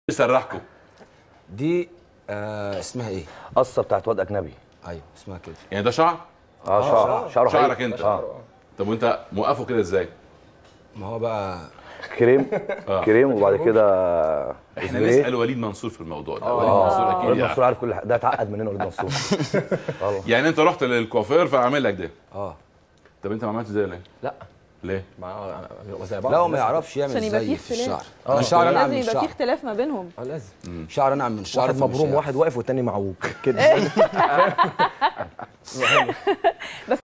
يسرحكم دي آه اسمها ايه قصه بتاعت واد اجنبي ايوه اسمها كده يعني ده شعر اه شعر شعره شعرك حقيقي. انت اه طب وانت موقفه كده ازاي ما هو بقى كريم آه. كريم وبعد كده احنا إسبريه. نسال وليد منصور في الموضوع ده وليد منصور اه اكيد وليد يعني. منصور عارف كل حاجه ده اتعقد مننا وليد منصور والله يعني انت رحت للكوافير فعمل لك ده اه طب انت ما عملتش زي ليه؟ لا ليه؟ ما بيبقوا زي بعض لا هو ما الناس يعرفش يعمل عشان يبقى زي فيه في الشعر اختلاف. انا شعر انا لازم اعمل يبقى في شعر اختلاف ما بينهم اه لازم شعر انا اعمل شعر واحد فمش مبروم هيعرف. واحد واقف والتاني معوج كده